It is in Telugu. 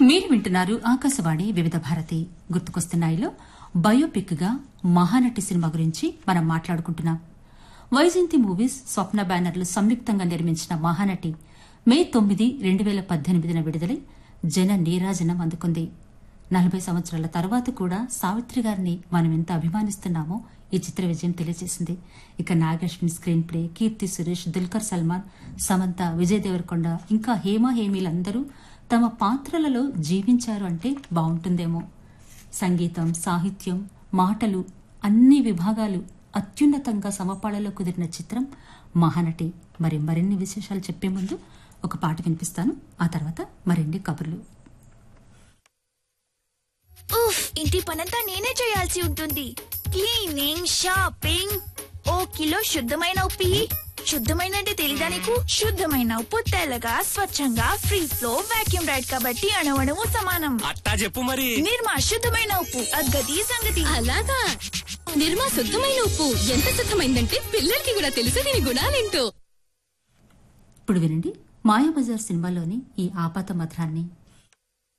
మీరు వింటున్నారు ఆకాశవాణి వివిధ భారతి గుర్తుకొస్తున్నాయిలో బయోపిక్ గా మహానటి సినిమా గురించి మనం మాట్లాడుకుంటున్నాం వైజయంతి మూవీస్ స్వప్న బ్యానర్లు సంయుక్తంగా నిర్మించిన మహానటి మే తొమ్మిది రెండు వేల పద్దెనిమిదిన విడుదలై జన నీరాజనం అందుకుంది నలభై సంవత్సరాల తర్వాత కూడా సావిత్రి గారిని మనం ఎంత అభిమానిస్తున్నామో ఈ చిత్ర విజయం తెలియజేసింది ఇక నాగేశ్వరి స్క్రీన్ ప్లే కీర్తి సురేష్ దుల్కర్ సల్మాన్ సమంత విజయ్ దేవరకొండ ఇంకా హేమ హేమీలందరూ తమ పాత్రలలో జీవించారు అంటే బావుంటుందేమో సంగీతం సాహిత్యం మాటలు అన్ని విభాగాలు అత్యున్నతంగా సమపాళలో కుదిరిన చిత్రం మహానటి మరి మరిన్ని విశేషాలు చెప్పే ముందు ఒక పాట వినిపిస్తాను ఆ తర్వాత మరిన్ని కబుర్లు ఉఫ్ ఇంటి పనంతా నేనే చేయాల్సి ఉంటుంది క్లీనింగ్ షాపింగ్ ఓ కిలో శుద్ధమైన ఉప్పు ఇయ్యి. శుద్ధమైన అంటే తెలీదా నీకు శుద్ధమైన ఉప్పు తెల్లగా స్వచ్ఛంగా ఫ్రీ ఫ్లో వాక్యూమ్ రైడ్ కాబట్టి అణవణము సమానం అట్టా చెప్పు మరి నిర్మా శుద్ధమైన ఉప్పు అగ్గది సంగతి అలాగా నిర్మా శుద్ధమైన ఉప్పు ఎంత శుద్ధమైందంటే పిల్లలకి కూడా తెలుసు దీని గుణాలేంటో ఇప్పుడు వినండి మాయాబజార్ సినిమాలోని ఈ ఆపాత మధురాన్ని